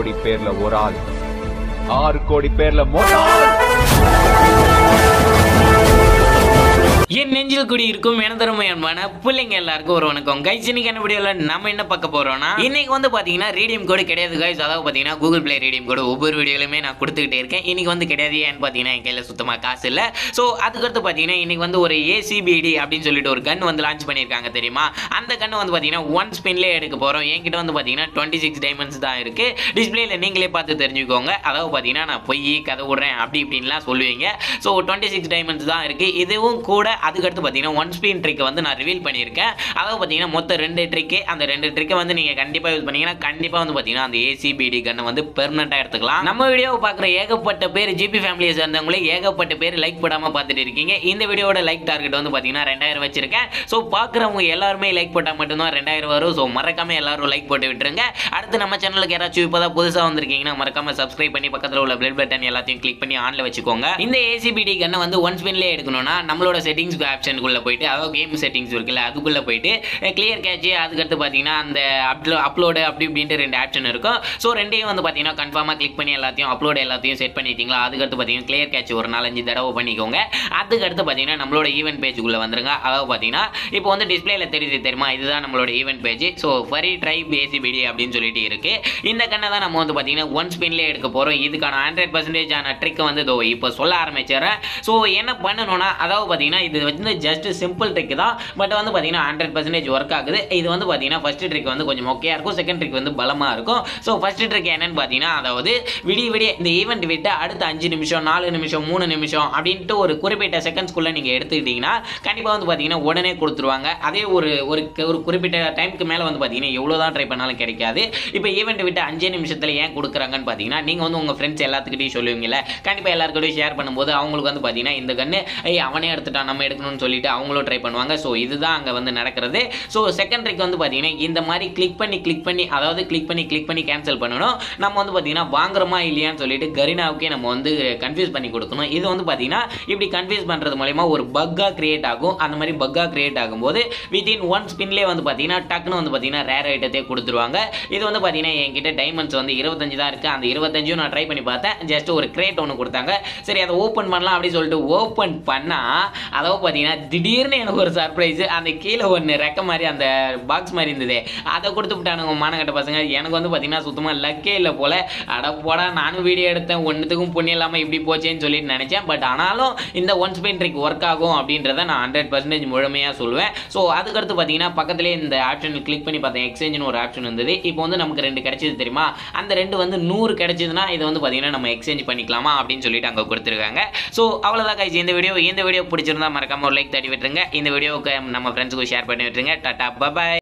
கோடி பேர்ல ஒரு ஆள் ஆறு கோடி பேர்ல மொத்த ஆள் என் நெஞ்சில் குடி இருக்கும் எனதரமையான பிள்ளைங்க எல்லாருக்கும் ஒரு வணக்கம் கைஸ் இன்னைக்கு என்ன வீடியோவில் நம்ம என்ன பார்க்க போறோம்னா இன்னைக்கு வந்து பாத்தீங்கன்னா ரேடியம் கோடு கிடையாது கைஸ் அதாவது பாத்தீங்கன்னா கூகுள் பிளே ரேடியம் கோடு ஒவ்வொரு வீடியோலையுமே நான் கொடுத்துக்கிட்டே இருக்கேன் இன்னைக்கு வந்து கிடையாது ஏன்னு பாத்தீங்கன்னா என் கையில சுத்தமா காசு இல்லை ஸோ அதுக்கடுத்து பாத்தீங்கன்னா இன்னைக்கு வந்து ஒரு ஏசிபிடி அப்படின்னு சொல்லிட்டு ஒரு கன் வந்து லான்ச் பண்ணியிருக்காங்க தெரியுமா அந்த கன் வந்து பாத்தீங்கன்னா ஒன் ஸ்பின்லேயே எடுக்க போறோம் என்கிட்ட வந்து பாத்தீங்கன்னா டுவெண்ட்டி சிக்ஸ் டைமண்ட்ஸ் தான் இருக்கு டிஸ்பிளேல நீங்களே பார்த்து தெரிஞ்சுக்கோங்க அதாவது பாத்தீங்கன்னா நான் பொய் கதை விடுறேன் அப்படி இப்படின்லாம் சொல்லுவீங்க ஸோ டுவெண்ட்டி சிக்ஸ் டைமண்ட்ஸ் தான் இருக்கு இதுவும் கூட அதுக்கடுத்து பார்த்தீங்கன்னா ஒன் ஸ்பீன் ட்ரிக் வந்து நான் ரிவீல் பண்ணியிருக்கேன் அதாவது பார்த்தீங்கன்னா மொத்தம் ரெண்டு ட்ரிக்கு அந்த ரெண்டு ட்ரிக்கை வந்து நீங்கள் கண்டிப்பாக யூஸ் பண்ணீங்கன்னா கண்டிப்பாக வந்து பார்த்தீங்கன்னா அந்த ஏசிபிடி கன்னை வந்து பெர்மனெண்ட்டாக எடுத்துக்கலாம் நம்ம வீடியோவை பார்க்குற ஏகப்பட்ட பேர் ஜிபி ஃபேமிலியை சேர்ந்தவங்களே ஏகப்பட்ட பேர் லைக் போடாமல் பார்த்துட்டு இருக்கீங்க இந்த வீடியோட லைக் டார்கெட் வந்து பார்த்தீங்கன்னா ரெண்டாயிரம் வச்சிருக்கேன் ஸோ பார்க்குறவங்க எல்லாருமே லைக் போட்டால் மட்டும்தான் ரெண்டாயிரம் வரும் ஸோ மறக்காம எல்லாரும் லைக் போட்டு விட்டுருங்க அடுத்து நம்ம சேனலுக்கு யாராச்சும் இப்போ தான் புதுசாக வந்திருக்கீங்கன்னா மறக்காம சப்ஸ்கிரைப் பண்ணி பக்கத்தில் உள்ள பெல் பட்டன் எல்லாத்தையும் கிளிக் பண்ணி ஆன்ல வச்சுக்கோங்க இந்த ஏசிபிடி கன்னை வந்து ஒன் ஸ்பின்லேயே எடுக்கணும்னா நம்மளோட செட்டிங்ஸ் ஆப்ஷனுக்குள்ள போயிட்டு அதாவது கேம் செட்டிங்ஸ் இருக்குல்ல அதுக்குள்ள போயிட்டு கிளியர் கேட்ச் அதுக்கடுத்து பார்த்தீங்கன்னா அந்த அப்லோ அப்லோடு அப்படி இப்படின்ட்டு ரெண்டு ஆப்ஷன் இருக்கும் ஸோ ரெண்டையும் வந்து பார்த்தீங்கன்னா கன்ஃபார்மாக கிளிக் பண்ணி எல்லாத்தையும் அப்லோட் எல்லாத்தையும் செட் பண்ணிட்டீங்களா அதுக்கடுத்து பார்த்தீங்கன்னா கிளியர் கேட்ச் ஒரு நாலஞ்சு தடவை பண்ணிக்கோங்க அதுக்கடுத்து பார்த்தீங்கன்னா நம்மளோட ஈவென்ட் பேஜுக்குள்ள வந்துருங்க அதாவது பார்த்தீங்கன்னா இப்போ வந்து டிஸ்பிளேல தெரியுது தெரியுமா இதுதான் நம்மளோட event page so furry tribe ACPD அப்படின்னு சொல்லிட்டு இருக்கு இந்த கண்ணை தான் நம்ம வந்து பார்த்தீங்கன்னா ஒன் ஸ்பின்லேயே எடுக்க போகிறோம் இதுக்கான ஹண்ட்ரட் பர்சன்டேஜ் ஆன ட்ரிக் வந்து இதோ இப்போ சொல்ல ஆரம்பிச்சிடுறேன் ஸோ என்ன பண்ணணும்னா அதாவது பார்த்தீங்கன்னா இது வந்து ஜஸ்ட் சிம்பிள் ட்ரிக் தான் பட் வந்து பார்த்தீங்கன்னா ஹண்ட்ரட் பர்சன்டேஜ் ஒர்க் ஆகுது இது வந்து பார்த்தீங்கன்னா ஃபர்ஸ்ட் ட்ரிக் வந்து கொஞ்சம் மொக்கையாக இருக்கும் செகண்ட் ட்ரிக் வந்து பலமாக இருக்கும் ஸோ ஃபர்ஸ்ட் ட்ரிக் என்னன்னு பார்த்தீங்கன்னா அதாவது விடிய விடிய இந்த ஈவெண்ட் விட்டு அடுத்த அஞ்சு நிமிஷம் நாலு நிமிஷம் மூணு நிமிஷம் அப்படின்ட்டு ஒரு குறிப்பிட்ட செகண்ட்ஸ்க்குள்ளே நீங்கள் எடுத்துக்கிட்டீங்கன்னா கண்டிப்பாக வந்து பார்த்தீங்கன்னா உடனே கொடுத்துருவாங்க அதே ஒரு ஒரு ஒரு குறிப்பிட்ட டைமுக்கு மேலே வந்து பார்த்தீங்கன்னா எவ்வளோ தான் ட்ரை பண்ணாலும் கிடைக்காது இப்போ ஈவெண்ட் விட்டு அஞ்சே நிமிஷத்தில் ஏன் கொடுக்குறாங்கன்னு பார்த்தீங்கன்னா நீங்கள் வந்து உங்கள் ஃப்ரெண்ட்ஸ் எல்லாத்துக்கிட்டையும் சொல்லுவீங்கல்ல கண்டிப்பாக எல்லாருக்கிட்டையும் ஷேர் பண்ணும்போது அவங்களுக்கு வந்து பார்த்தீங்கன்னா இந்த கன்று ஐய் அவனே எடுத்துட்டான் நம்ம எடுக்கணும்னு சொல்லிட்டு அவங்களும் ட்ரை பண்ணுவாங்க ஸோ இதுதான் அங்கே வந்து நடக்கிறது ஸோ செகண்ட் ட்ரிக் வந்து பார்த்தீங்கன்னா இந்த மாதிரி கிளிக் பண்ணி கிளிக் பண்ணி அதாவது கிளிக் பண்ணி கிளிக் பண்ணி கேன்சல் பண்ணணும் நம்ம வந்து பார்த்தீங்கன்னா வாங்குறோமா இல்லையான்னு சொல்லிட்டு கரீனாவுக்கே நம்ம வந்து கன்ஃபியூஸ் பண்ணி கொடுக்கணும் இது வந்து பார்த்தீங்கன்னா இப்படி கன்ஃபியூஸ் பண்ணுறது மூலயமா ஒரு பக்காக கிரியேட் ஆகும் அந்த மாதிரி பக்காக கிரியேட் ஆகும்போது வித்தின் ஒன் ஸ்பின்லேயே வந்து பார்த்தீங்கன்னா டக்குன்னு வந்து பார்த்தீங்கன்னா ரேர் ஐட்டத்தை கொடுத்துருவாங்க இது வந்து பார்த்தீங்கன்னா என்கிட்ட டைமண்ட்ஸ் வந்து இருபத்தஞ்சு தான் இருக்குது அந்த இருபத்தஞ்சும் நான் ட்ரை பண்ணி பார்த்தேன் ஜஸ்ட் ஒரு கிரேட் ஒன்று கொடுத்தாங்க சரி அதை ஓப்பன் பண்ணலாம் அப்படின்னு சொல்லிட்டு ஓப்பன் பண்ணால் அதாவது பார்த்தீங்கன்னா திடீர்னு எனக்கு ஒரு சர்ப்ரைஸ் அந்த கீழே ஒன்று ரெக்க மாதிரி அந்த பாக்ஸ் மாதிரி இருந்தது அதை கொடுத்து விட்டானுங்க மானகட்ட பசங்க எனக்கு வந்து பார்த்தீங்கன்னா சுத்தமாக லக்கே இல்லை போல அட போடா நானும் வீடியோ எடுத்தேன் ஒன்றுத்துக்கும் புண்ணியம் இல்லாமல் இப்படி போச்சேன்னு சொல்லிட்டு நினச்சேன் பட் ஆனாலும் இந்த ஒன் ஸ்பெயின் ட்ரிக் ஒர்க் ஆகும் அப்படின்றத நான் ஹண்ட்ரட் பர்சன்டேஜ் முழுமையாக சொல்லுவேன் ஸோ அதுக்கடுத்து பார்த்தீங்கன்னா பக்கத்துலேயே இந்த ஆப்ஷனில் கிளிக் பண்ணி பார்த்தேன் எக்ஸ்சேஞ்சுன்னு ஒரு ஆப்ஷன் இருந்தது இப்போ வந்து நமக்கு ரெண்டு கிடைச்சது தெரியுமா அந்த ரெண்டு வந்து நூறு கிடைச்சதுன்னா இதை வந்து பார்த்தீங்கன்னா நம்ம எக்ஸ்சேஞ்ச் பண்ணிக்கலாமா அப்படின்னு சொல்லிட்டு அங்கே கொடுத்துருக்காங்க ஸோ அவ்வளோதான் கைஸ் இந்த வீடியோ இந்த வீடியோ பிடிச்சிருந்தா மறக்காம ஒரு லைக் தட்டி விட்டுருங்க இந்த வீடியோவுக்கு நம்ம ஃப்ரெண்ட்ஸுக்கு ஷேர் பண்ணி விட்டுருங்க டாட்டா பபாய்